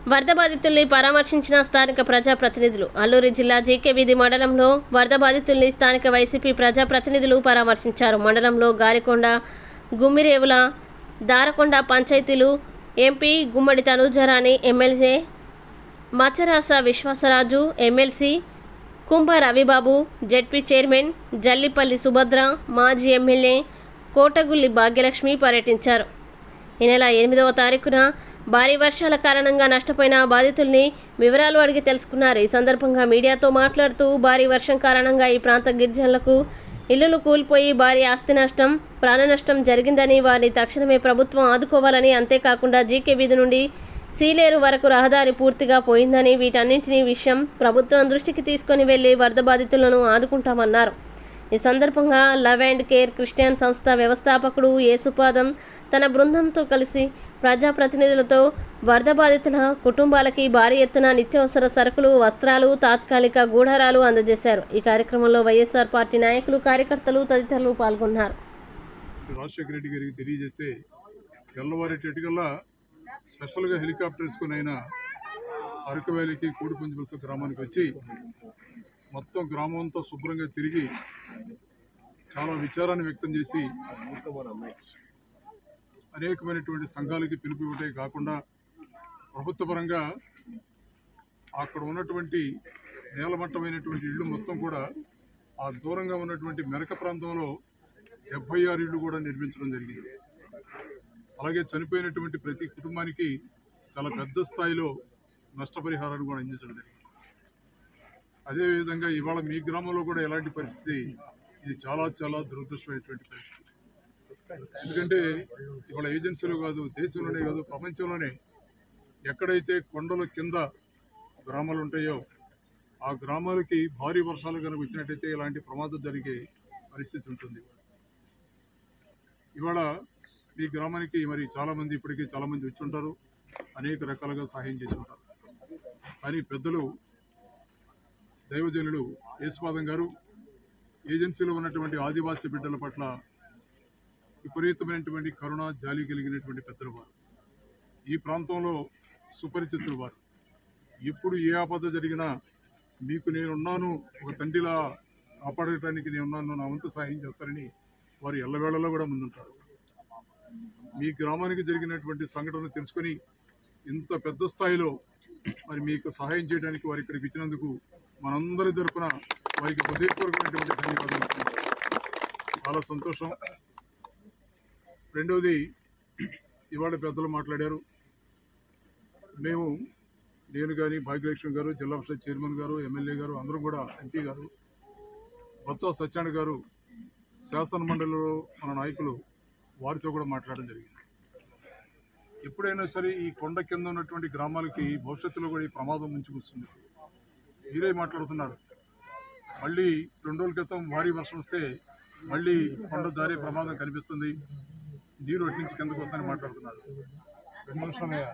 వరద బాధితుల్ని పరామర్శించిన స్థానిక ప్రజాప్రతినిధులు అల్లూరి జిల్లా జీకే వీధి మండలంలో వరద బాధితుల్ని స్థానిక వైసీపీ ప్రజాప్రతినిధులు పరామర్శించారు మండలంలో గాలికొండ గుమ్మిరేవుల దారకొండ పంచాయతీలు MP Gummadi Tanujarani MLC Matsyarasa Viswasaraju MLC Kumbha Ravibabu ZP chairman Jallipalli Subhadra మాజీ ఎమ్మెల్యే కోటగుల్లి భాగ్యలక్ష్మి పర్యటించారు ఈ నెల ఎనిమిదవ తారీఖున భారీ వర్షాల కారణంగా నష్టపోయిన బాధితుల్ని వివరాలు అడిగి తెలుసుకున్నారు ఈ సందర్భంగా మీడియాతో మాట్లాడుతూ భారీ వర్షం కారణంగా ఈ ప్రాంత గిరిజనులకు ఇల్లులు కూలిపోయి భారీ ఆస్తి నష్టం ప్రాణ నష్టం జరిగిందని వారిని తక్షణమే ప్రభుత్వం ఆదుకోవాలని అంతేకాకుండా జీకే వీధి నుండి సీలేరు వరకు రహదారి పూర్తిగా పోయిందని వీటన్నింటినీ విషయం ప్రభుత్వం దృష్టికి తీసుకొని వెళ్లి వరద బాధితులను ఆదుకుంటామన్నారు ఈ సందర్భంగా లవ్ అండ్ కేర్ క్రిస్టియన్ సంస్థ వ్యవస్థాపకుడు యేసుపాదం తన బృందంతో కలిసి ప్రజాప్రతినిధులతో వరద బాధితుల కుటుంబాలకి భారీ ఎత్తున నిత్యావసర సరుకులు వస్త్రాలు తాత్కాలిక గూఢారాలు అందజేశారు ఈ కార్యక్రమంలో వైఎస్ఆర్ పార్టీ నాయకులు కార్యకర్తలు తదితరులు పాల్గొన్నారు రాజశేఖర రెడ్డి గారికి తెలియజేస్తే తెల్లవారేటట్టుకల్లా స్పెషల్గా హెలికాప్టర్ వేసుకుని ఆయన అరకు వ్యాలీకి కూడిపుంజులస గ్రామానికి వచ్చి మొత్తం గ్రామం అంతా శుభ్రంగా తిరిగి చాలా విచారాన్ని వ్యక్తం చేసి అనేకమైనటువంటి సంఘాలకి పిలుపు ఇవ్వటే కాకుండా ప్రభుత్వపరంగా అక్కడ ఉన్నటువంటి నేలమట్టమైనటువంటి ఇళ్ళు మొత్తం కూడా ఆ దూరంగా ఉన్నటువంటి మెరక ప్రాంతంలో డెబ్బై ఆరు ఇళ్ళు కూడా నిర్మించడం జరిగింది అలాగే చనిపోయినటువంటి ప్రతి కుటుంబానికి చాలా పెద్ద స్థాయిలో నష్టపరిహారాన్ని కూడా అందించడం జరిగింది అదేవిధంగా ఇవాళ మీ గ్రామంలో కూడా ఎలాంటి పరిస్థితి ఇది చాలా చాలా దురదృష్టమైనటువంటి పరిస్థితి ఎందుకంటే ఇవాళ ఏజెన్సీలు కాదు దేశంలోనే కాదు ప్రపంచంలోనే ఎక్కడైతే కొండల కింద గ్రామాలు ఉంటాయో ఆ గ్రామాలకి భారీ వర్షాలు కనుక వచ్చినట్టయితే ఇలాంటి ప్రమాదం జరిగే పరిస్థితి ఉంటుంది ఇవాళ మీ గ్రామానికి మరి చాలామంది ఇప్పటికీ చాలామంది వచ్చి ఉంటారు అనేక రకాలుగా సహాయం చేసి ఉంటారు కానీ పెద్దలు దైవజనులు యేసుపాదం గారు ఏజెన్సీలో ఉన్నటువంటి ఆదివాసీ బిడ్డల పట్ల విపరీతమైనటువంటి కరుణ జాలి కలిగినటువంటి పెద్దలు వారు ఈ ప్రాంతంలో సుపరిచితులు వారు ఎప్పుడు ఏ ఆపద జరిగినా మీకు నేనున్నాను ఒక తండ్రిలా కాపాడటానికి నేనున్నాను నా వంతు సహాయం చేస్తారని వారు ఎల్లవేళలో కూడా ముందుంటారు మీ గ్రామానికి జరిగినటువంటి సంఘటన తెలుసుకొని ఇంత పెద్ద స్థాయిలో మరి మీకు సహాయం చేయడానికి వారు ఇక్కడికి ఇచ్చినందుకు మనందరి తరపున వారికి హృదయపూర్వకమైనటువంటి ధన్యవాదాలు చాలా సంతోషం రెండవది ఇవాళ పెద్దలు మాట్లాడారు మేము నేను కానీ భాగ్యలక్ష్మి గారు జిల్లా పరిషత్ చైర్మన్ గారు ఎమ్మెల్యే గారు అందరూ కూడా ఎంపీ గారు బొత్స సత్యాన గారు శాసన మండలిలో మన నాయకులు వారితో కూడా మాట్లాడడం జరిగింది ఎప్పుడైనా సరే ఈ కొండ కింద ఉన్నటువంటి గ్రామాలకి భవిష్యత్తులో కూడా ఈ ప్రమాదం ముంచుకొస్తుంది మీరే మాట్లాడుతున్నారు మళ్ళీ రెండు రోజుల క్రితం భారీ వర్షం వస్తే మళ్ళీ కొండ జారే ప్రమాదం కనిపిస్తుంది నీరు అటు నుంచి కిందకు వస్తుందని మాట్లాడుతున్నారు రెండు నిమిషాలయ్యా.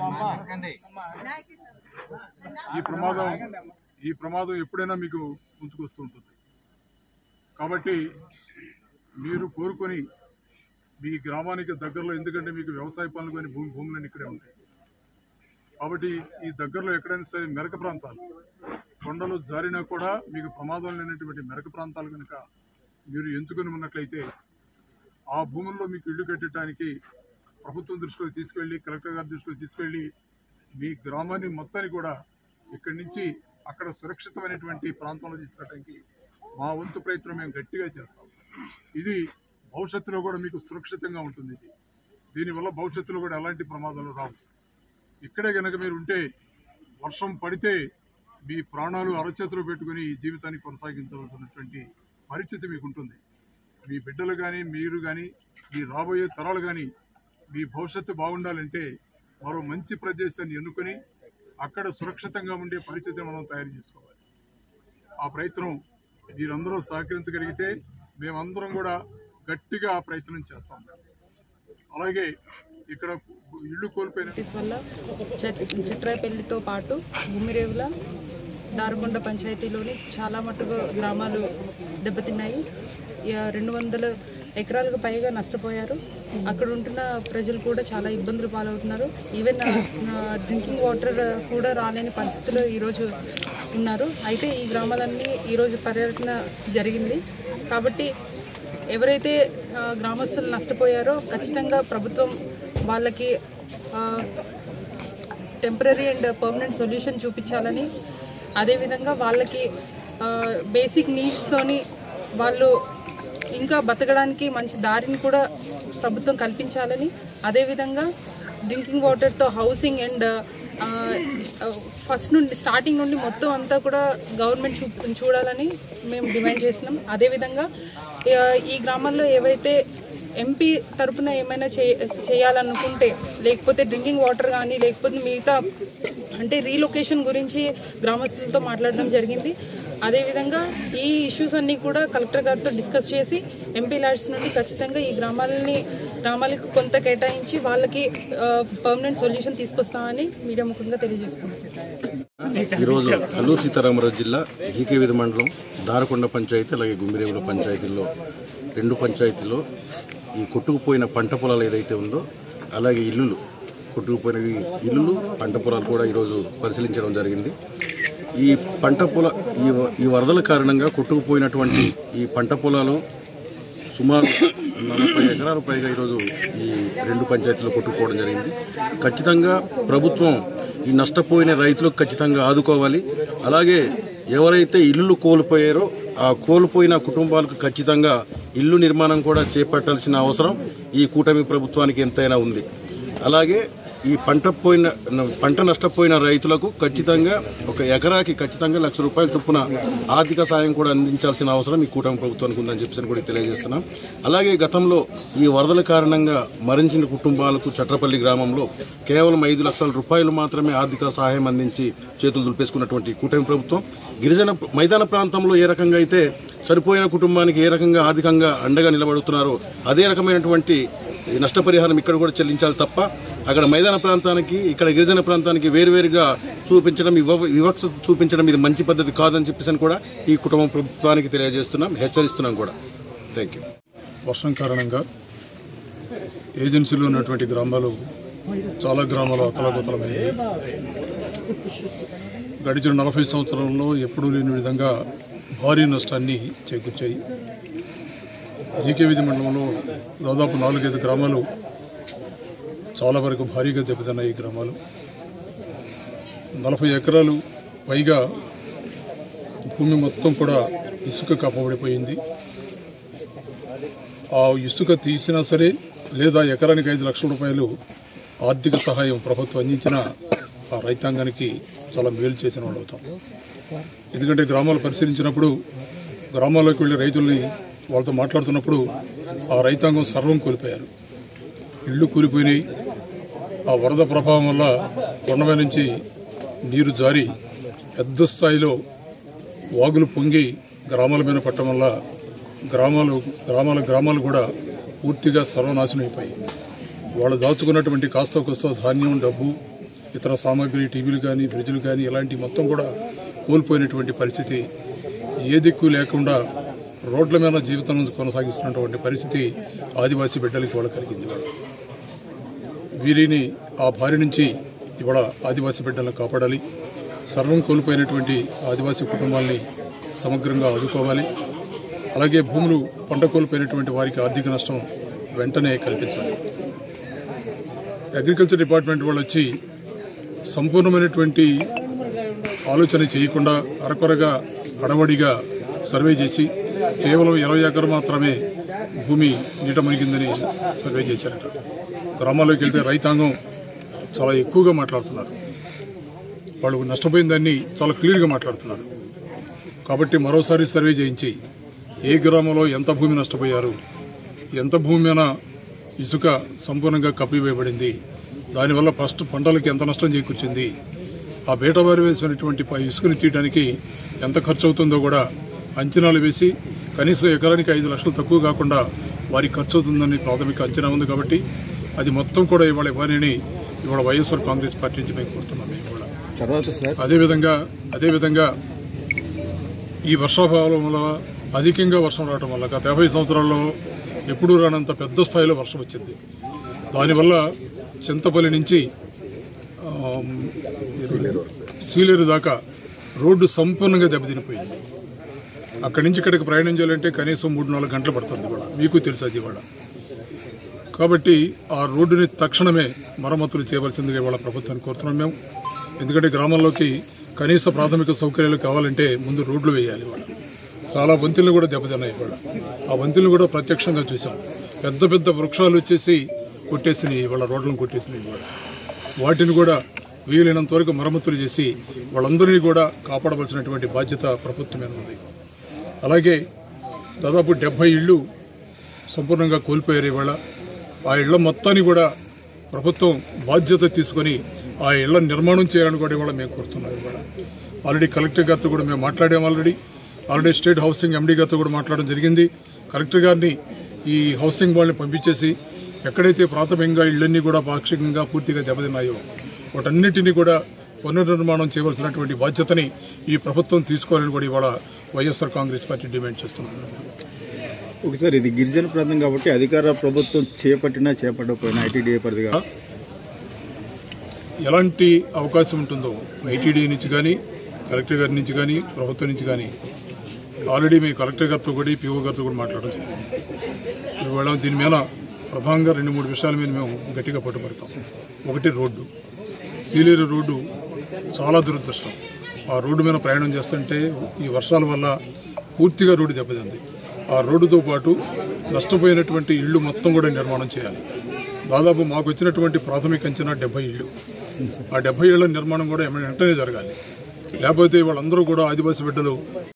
ఈ ప్రమాదం ఈ ప్రమాదం ఎప్పుడైనా మీకు ముంచుకొస్తూ ఉంటుంది కాబట్టి మీరు కోరుకొని మీ గ్రామానికి దగ్గరలో ఎందుకంటే మీకు వ్యవసాయ పనులు కానీ భూమి భూములన్నీ ఇక్కడే ఉంటాయి కాబట్టి ఈ దగ్గరలో ఎక్కడైనా సరే మెరక ప్రాంతాలు కొండలు జారినా కూడా మీకు ప్రమాదం లేనటువంటి మెరక ప్రాంతాలు కనుక మీరు ఎంచుకొని ఉన్నట్లయితే ఆ భూముల్లో మీకు ఇల్లు కట్టడానికి ప్రభుత్వం దృష్టిలో తీసుకెళ్ళి కలెక్టర్ గారి దృష్టిలో తీసుకెళ్ళి మీ గ్రామాన్ని మొత్తాన్ని కూడా ఇక్కడి నుంచి అక్కడ సురక్షితమైనటువంటి ప్రాంతంలో తీసుకెళ్ళడానికి మా వంతు ప్రయత్నం మేము గట్టిగా చేస్తాం ఇది భవిష్యత్తులో కూడా మీకు సురక్షితంగా ఉంటుంది ఇది దీనివల్ల భవిష్యత్తులో కూడా ఎలాంటి ప్రమాదాలు రావు ఇక్కడే కనుక మీరు ఉంటే వర్షం పడితే మీ ప్రాణాలు అరచేతిలో పెట్టుకుని ఈ జీవితాన్ని కొనసాగించవలసినటువంటి పరిస్థితి మీకు ఉంటుంది మీ బిడ్డలు కానీ మీరు కానీ మీ రాబోయే తరాలు కానీ మీ భవిష్యత్తు బాగుండాలంటే మరో మంచి ప్రదేశాన్ని ఎన్నుకొని అక్కడ సురక్షితంగా ఉండే పరిస్థితిని మనం తయారు చేసుకోవాలి ఆ ప్రయత్నం మీరందరూ సహకరించగలిగితే మేమందరం కూడా గట్టిగా ఆ ప్రయత్నం చేస్తాం అలాగే ఇక్కడ ఇల్లు కోల్పోయిన నోటీస్ వల్ల చెట్- చిట్రాయపల్లితో పాటు గుమ్మిరేవుల దారుకొండ పంచాయతీలోని చాలా మట్టుకు గ్రామాలు దెబ్బతిన్నాయి ఇక రెండు వందల ఎకరాలకు పైగా నష్టపోయారు అక్కడ ఉంటున్న ప్రజలు కూడా చాలా ఇబ్బందులు పాలవుతున్నారు ఈవెన్ డ్రింకింగ్ వాటర్ కూడా రాలేని పరిస్థితుల్లో ఈరోజు ఉన్నారు అయితే ఈ గ్రామాలన్నీ ఈరోజు పర్యటన జరిగింది కాబట్టి ఎవరైతే ఆ, గ్రామస్తులు నష్టపోయారో ఖచ్చితంగా ప్రభుత్వం వాళ్ళకి టెంపరీ అండ్ పర్మనెంట్ సొల్యూషన్ చూపించాలని అదేవిధంగా వాళ్ళకి బేసిక్ నీడ్స్తోని వాళ్ళు ఇంకా బతకడానికి మంచి దారిని కూడా ప్రభుత్వం కల్పించాలని అదేవిధంగా డ్రింకింగ్ వాటర్తో హౌసింగ్ అండ్ ఫస్ట్ నుండి స్టార్టింగ్ నుండి మొత్తం అంతా కూడా గవర్నమెంట్ చూ చూడాలని మేము డిమాండ్ చేస్తున్నాం అదేవిధంగా ఆ, ఈ గ్రామాల్లో ఏవైతే ఎంపీ తరపున ఏమైనా చే- చేయాలనుకుంటే లేకపోతే డ్రింకింగ్ వాటర్ కానీ లేకపోతే మిగతా అంటే రీలొకేషన్ గురించి గ్రామస్తులతో మాట్లాడడం జరిగింది అదేవిధంగా ఈ ఇష్యూస్ అన్ని కూడా కలెక్టర్ గారితో డిస్కస్ చేసి ఎంపీ ల్యాడ్స్ నుండి ఖచ్చితంగా ఈ గ్రామాలని గ్రామాలకు కొంత కేటాయించి వాళ్ళకి పర్మనెంట్ సొల్యూషన్ తీసుకొస్తామని మీడియా ముఖంగా తెలియజేసుకుంటున్నాం ఈరోజు అల్లూరు సీతారామరాజు జిల్లా జీకేవిధి మండలం దారకొండ పంచాయతీ అలాగే గుమ్మిరేవుల పంచాయతీల్లో రెండు పంచాయతీల్లో ఈ కొట్టుకుపోయిన పంట పొలాలు ఏదైతే ఉందో అలాగే ఇల్లులు కొట్టుకుపోయినవి ఇల్లులు పంట పొలాలు కూడా ఈరోజు పరిశీలించడం జరిగింది ఈ పంట పొల ఈ వ- ఈ వరదల కారణంగా కొట్టుకుపోయినటువంటి ఈ పంట పొలాలు సుమారు నలభై ఎకరాల పైగా ఈరోజు ఈ రెండు పంచాయతీలు కొట్టుకుపోవడం జరిగింది ఖచ్చితంగా ప్రభుత్వం ఈ నష్టపోయిన రైతులకు ఖచ్చితంగా ఆదుకోవాలి అలాగే ఎవరైతే ఇల్లులు కోల్పోయారో ఆ కోల్పోయిన కుటుంబాలకు ఖచ్చితంగా ఇల్లు నిర్మాణం కూడా చేపట్టాల్సిన అవసరం ఈ కూటమి ప్రభుత్వానికి ఎంతైనా ఉంది అలాగే ఈ పంట పోయిన పంట నష్టపోయిన రైతులకు ఖచ్చితంగా ఒక ఎకరాకి ఖచ్చితంగా లక్ష రూపాయల చొప్పున ఆర్థిక సాయం కూడా అందించాల్సిన అవసరం ఈ కూటమి ప్రభుత్వానికి ఉందని చెప్పేసి కూడా తెలియజేస్తున్నాం అలాగే గతంలో ఈ వరదల కారణంగా మరణించిన కుటుంబాలకు చట్రపల్లి గ్రామంలో కేవలం ఐదు లక్షల రూపాయలు మాత్రమే ఆర్థిక సహాయం అందించి చేతులు దులిపేసుకున్నటువంటి ఈ కూటమి ప్రభుత్వం గిరిజన మైదాన ప్రాంతంలో ఏ రకంగా అయితే సరిపోయిన కుటుంబానికి ఏ రకంగా ఆర్థికంగా అండగా నిలబడుతున్నారో అదే రకమైనటువంటి ఈ నష్టపరిహారం ఇక్కడ కూడా చెల్లించాలి తప్ప అక్కడ మైదాన ప్రాంతానికి ఇక్కడ గిరిజన ప్రాంతానికి వేరువేరుగా చూపించడం వివ- వివక్ష చూపించడం ఇది మంచి పద్ధతి కాదని చెప్పేసి అని కూడా ఈ కుటుంబం ప్రభుత్వానికి తెలియజేస్తున్నాం హెచ్చరిస్తున్నాం కూడా థ్యాంక్ యూ వర్షం కారణంగా ఏజెన్సీలో ఉన్నటువంటి గ్రామాలు చాలా గ్రామాలు అతలకుతలమైనవి గడిచిన నలభై సంవత్సరాల్లో ఎప్పుడూ లేని విధంగా భారీ నష్టాన్ని చేకూర్చాయి జీకే విధి మండలంలో దాదాపు నాలుగైదు గ్రామాలు చాలా వరకు భారీగా దెబ్బతిన్నాయి ఈ గ్రామాలు నలభై ఎకరాలు పైగా భూమి మొత్తం కూడా ఇసుక కప్పబడిపోయింది ఆ ఇసుక తీసినా సరే లేదా ఎకరానికి ఐదు లక్షల రూపాయలు ఆర్థిక సహాయం ప్రభుత్వం అందించిన ఆ రైతాంగానికి చాలా మేలు చేసిన వాళ్ళు అవుతాం ఎందుకంటే గ్రామాలు పరిశీలించినప్పుడు గ్రామాల్లోకి వెళ్లి రైతుల్ని వాళ్ళతో మాట్లాడుతున్నప్పుడు ఆ రైతాంగం సర్వం కోల్పోయారు ఇళ్ళు కూలిపోయినాయి ఆ వరద ప్రభావం వల్ల కొండమీద నుంచి నీరు జారి పెద్ద స్థాయిలో వాగులు పొంగి గ్రామాల మీద పట్టడం వల్ల గ్రామాలు గ్రామాల గ్రామాలు కూడా పూర్తిగా సర్వనాశనం అయిపోయాయి వాళ్ళు దాచుకున్నటువంటి కాస్త కోస్త ధాన్యం డబ్బు ఇతర సామాగ్రి టీవీలు కానీ ఫ్రిడ్జ్లు కానీ ఇలాంటి మొత్తం కూడా కోల్పోయినటువంటి పరిస్థితి ఏ దిక్కు లేకుండా రోడ్ల మీద జీవితం కొనసాగిస్తున్నటువంటి పరిస్థితి ఆదివాసీ బిడ్డలకి వాళ్ళ కలిగింది ఇవాళ. వీరిని ఆ బారి నుంచి ఇవాళ ఆదివాసీ బిడ్డలను కాపాడాలి సర్వం కోల్పోయినటువంటి ఆదివాసీ కుటుంబాల్ని సమగ్రంగా ఆదుకోవాలి అలాగే భూములు పంట కోల్పోయినటువంటి వారికి ఆర్థిక నష్టం వెంటనే కల్పించాలి అగ్రికల్చర్ డిపార్ట్మెంట్ వాళ్ళు వచ్చి సంపూర్ణమైనటువంటి ఆలోచన చేయకుండా అరకొరగా హడవడిగా సర్వే చేసి కేవలం ఇరవై ఎకరం మాత్రమే భూమి నీట మునిగిందని సర్వే చేశారట గ్రామాల్లోకి వెళ్తే రైతాంగం చాలా ఎక్కువగా మాట్లాడుతున్నారు వాళ్ళు నష్టపోయిన దాన్ని చాలా క్లియర్గా మాట్లాడుతున్నారు కాబట్టి మరోసారి సర్వే చేయించి ఏ గ్రామంలో ఎంత భూమి నష్టపోయారు ఎంత భూమి మీద ఇసుక సంపూర్ణంగా కప్పివేయబడింది దానివల్ల ఫస్ట్ పంటలకు ఎంత నష్టం చేకూర్చింది ఆ బేటవారి వేసినటువంటి ప- ఇసుకని తీయడానికి ఎంత ఖర్చు అవుతుందో కూడా అంచనాలు వేసి కనీసం ఎకరానికి ఐదు లక్షలు తక్కువ కాకుండా వారికి ఖర్చు అవుతుందని ప్రాథమిక అంచనా ఉంది కాబట్టి అది మొత్తం కూడా ఇవాళ ఇవ్వాలని ఇవాళ వైఎస్ఆర్ కాంగ్రెస్ పార్టీ నుంచి మేము కోరుతున్నాం మేము కూడా అదేవిధంగా అదేవిధంగా ఈ వర్షాభావం వల్ల అధికంగా వర్షం రావడం వల్ల గత యాభై సంవత్సరాల్లో ఎప్పుడూ రానంత పెద్ద స్థాయిలో వర్షం వచ్చింది దానివల్ల చింతపల్లి నుంచి ఆమ్, సీలేరు దాకా రోడ్డు సంపూర్ణంగా దెబ్బతినిపోయింది అక్కడి నుంచి ఇక్కడికి ప్రయాణం చేయాలంటే కనీసం మూడు నాలుగు గంటలు పడుతుంది కూడా మీకు తెలుసు అది కూడా కాబట్టి ఆ రోడ్డుని తక్షణమే మరమ్మతులు చేయవలసిందిగా ఇవాళ ప్రభుత్వాన్ని కోరుతున్నాం మేము ఎందుకంటే గ్రామాల్లోకి కనీస ప్రాథమిక సౌకర్యాలు కావాలంటే ముందు రోడ్లు వేయాలి ఇవాళ చాలా వంతెనలు కూడా దెబ్బతిన్నాయి ఇవాళ ఆ వంతెనలు కూడా ప్రత్యక్షంగా చూసాం పెద్ద పెద్ద వృక్షాలు వచ్చేసి కొట్టేసినాయి ఇవాళ రోడ్లను కొట్టేసినాయి ఇవాళ వాటిని కూడా వీలైనంత వరకు మరమ్మతులు చేసి వాళ్ళందరినీ కూడా కాపాడవలసినటువంటి బాధ్యత ప్రభుత్వం మీద ఉంది అలాగే దాదాపు డెబ్బై ఇళ్ళు సంపూర్ణంగా కోల్పోయారు ఇవాళ ఆ ఇళ్ల మొత్తాన్ని కూడా ప్రభుత్వం బాధ్యత తీసుకొని ఆ ఇళ్ల నిర్మాణం చేయాలని కూడా ఇవాళ మేము కోరుతున్నాం ఇవాళ ఆల్రెడీ కలెక్టర్ గారితో కూడా మేము మాట్లాడాం already already state housing MD గారితో కూడా మాట్లాడడం జరిగింది కలెక్టర్ గారిని ఈ హౌసింగ్ వాళ్ళని పంపించేసి ఎక్కడైతే ప్రాథమికంగా ఇళ్లన్నీ కూడా పాక్షికంగా పూర్తిగా దెబ్బతిన్నాయో వాటన్నిటినీ కూడా పునర్నిర్మాణం చేయవలసినటువంటి బాధ్యతని ఈ ప్రభుత్వం తీసుకోవాలని కూడా ఇవాళ వైఎస్ఆర్ కాంగ్రెస్ పార్టీ డిమాండ్ చేస్తున్నారు ఒకసారి ఇది గిరిజన ప్రాంతం కాబట్టి అధికార ప్రభుత్వం చేపట్టినా చేపట్టకపోయినా ఐటీడీఏ పరిధిగా ఎలాంటి అవకాశం ఉంటుందో ఐటీడీ నుంచి కానీ కలెక్టర్ గారి నుంచి కానీ ప్రభుత్వం నుంచి కానీ ఆల్రెడీ మీ కలెక్టర్ గారితో కూడా పీఓ గారితో కూడా మాట్లాడడం జరిగింది ఇవాళ దీని మీద ప్రధానంగా రెండు మూడు విషయాల మీద మేము గట్టిగా పట్టుబడతాం ఒకటి రోడ్డు సీలేరు రోడ్డు చాలా దురదృష్టం ఆ రోడ్డు మీద ప్రయాణం చేస్తుంటే ఈ వర్షాల వల్ల పూర్తిగా రోడ్డు దెబ్బతింది ఆ రోడ్డుతో పాటు నష్టపోయినటువంటి ఇళ్లు మొత్తం కూడా నిర్మాణం చేయాలి దాదాపు మాకు వచ్చినటువంటి ప్రాథమిక అంచనా డెబ్బై ఇళ్ళు ఆ డెబ్బై ఏళ్ల నిర్మాణం కూడా వెంటనే జరగాలి లేకపోతే వాళ్ళందరూ కూడా ఆదివాసీ బిడ్డలు